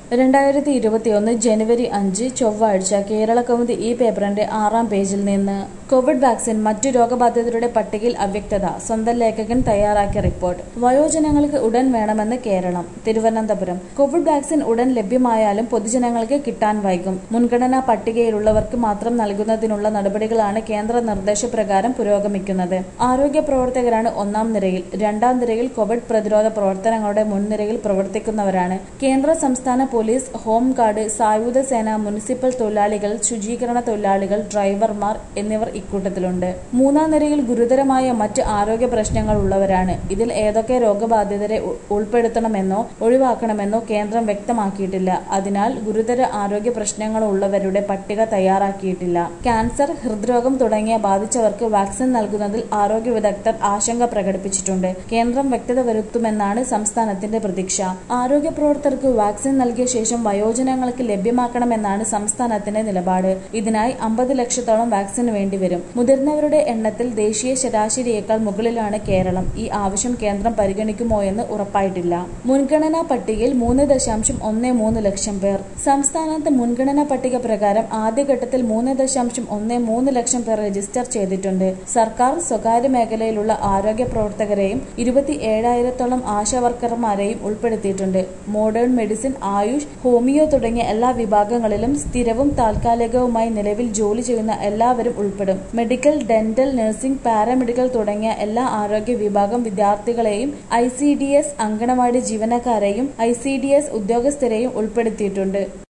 രണ്ടായിരത്തി ഇരുപത്തിയൊന്ന് ജനുവരി അഞ്ച് ചൊവ്വാഴ്ച കേരള കൗമുദി ഈ പേപ്പറിന്റെ ആറാം പേജിൽ നിന്ന് കോവിഡ് വാക്സിൻ മറ്റു രോഗബാധിതരുടെ പട്ടികയിൽ അവ്യക്തത സ്വന്തം ലേഖകൻ തയ്യാറാക്കിയ റിപ്പോർട്ട് വയോജനങ്ങൾക്ക് ഉടൻ വേണമെന്ന് കേരളം തിരുവനന്തപുരം കോവിഡ് വാക്സിൻ ഉടൻ ലഭ്യമായാലും പൊതുജനങ്ങൾക്ക് കിട്ടാൻ വൈകും മുൻഗണനാ പട്ടികയിലുള്ളവർക്ക് മാത്രം നൽകുന്നതിനുള്ള നടപടികളാണ് കേന്ദ്ര നിർദ്ദേശപ്രകാരം പുരോഗമിക്കുന്നത് ആരോഗ്യ പ്രവർത്തകരാണ് ഒന്നാം നിരയിൽ രണ്ടാം നിരയിൽ കോവിഡ് പ്രതിരോധ പ്രവർത്തനങ്ങളുടെ മുൻനിരയിൽ പ്രവർത്തിക്കുന്നവരാണ് കേന്ദ്ര സംസ്ഥാന പോലീസ് ഹോം ഗാർഡ് സായുധ സേന മുനിസിപ്പൽ തൊഴിലാളികൾ ശുചീകരണ തൊഴിലാളികൾ ഡ്രൈവർമാർ എന്നിവർ ഇക്കൂട്ടത്തിലുണ്ട് മൂന്നാം നിരയിൽ ഗുരുതരമായ മറ്റ് ആരോഗ്യ പ്രശ്നങ്ങൾ ഉള്ളവരാണ് ഇതിൽ ഏതൊക്കെ രോഗബാധിതരെ ഉ- ഉൾപ്പെടുത്തണമെന്നോ ഒഴിവാക്കണമെന്നോ കേന്ദ്രം വ്യക്തമാക്കിയിട്ടില്ല അതിനാൽ ഗുരുതര ആരോഗ്യ പ്രശ്നങ്ങളുള്ളവരുടെ പട്ടിക തയ്യാറാക്കിയിട്ടില്ല ക്യാൻസർ ഹൃദ്രോഗം തുടങ്ങിയ ബാധിച്ചവർക്ക് വാക്സിൻ നൽകുന്നതിൽ ആരോഗ്യ വിദഗ്ധർ ആശങ്ക പ്രകടിപ്പിച്ചിട്ടുണ്ട് കേന്ദ്രം വ്യക്തത വരുത്തുമെന്നാണ് സംസ്ഥാനത്തിന്റെ പ്രതീക്ഷ ആരോഗ്യ പ്രവർത്തകർക്ക് വാക്സിൻ നൽകിയ ശേഷം വയോജനങ്ങൾക്ക് ലഭ്യമാക്കണമെന്നാണ് സംസ്ഥാനത്തിന്റെ നിലപാട് ഇതിനായി അമ്പത് ലക്ഷത്തോളം വാക്സിൻ വേണ്ടിവരും മുതിർന്നവരുടെ എണ്ണത്തിൽ ദേശീയ ശരാശരിയേക്കാൾ മുകളിലാണ് കേരളം ഈ ആവശ്യം കേന്ദ്രം പരിഗണിക്കുമോ എന്ന് ഉറപ്പായിട്ടില്ല മുൻഗണനാ പട്ടികയിൽ മൂന്ന് ദശാംശം ഒന്ന് മൂന്ന് ലക്ഷം പേർ സംസ്ഥാനത്ത് മുൻഗണനാ പട്ടിക പ്രകാരം ആദ്യഘട്ടത്തിൽ മൂന്ന് ദശാംശം ഒന്ന് മൂന്ന് ലക്ഷം പേർ രജിസ്റ്റർ ചെയ്തിട്ടുണ്ട് സർക്കാർ സ്വകാര്യ മേഖലയിലുള്ള ആരോഗ്യ പ്രവർത്തകരെയും ഇരുപത്തി ഏഴായിരത്തോളം ആശാവർക്കർമാരെയും ഉൾപ്പെടുത്തിയിട്ടുണ്ട് മോഡേൺ മെഡിസിൻ ആയുഷ് ഹോമിയോ തുടങ്ങിയ എല്ലാ വിഭാഗങ്ങളിലും സ്ഥിരവും താൽക്കാലികവുമായി നിലവിൽ ജോലി ചെയ്യുന്ന എല്ലാവരും ഉൾപ്പെടും മെഡിക്കൽ ഡെന്റൽ നഴ്സിംഗ് പാരാമെഡിക്കൽ തുടങ്ങിയ എല്ലാ ആരോഗ്യ വിഭാഗം വിദ്യാർത്ഥികളെയും I C D S anganwadi ജീവനക്കാരെയും ഐ സി ഡി എസ് ഉദ്യോഗസ്ഥരെയും ഉൾപ്പെടുത്തിയിട്ടുണ്ട്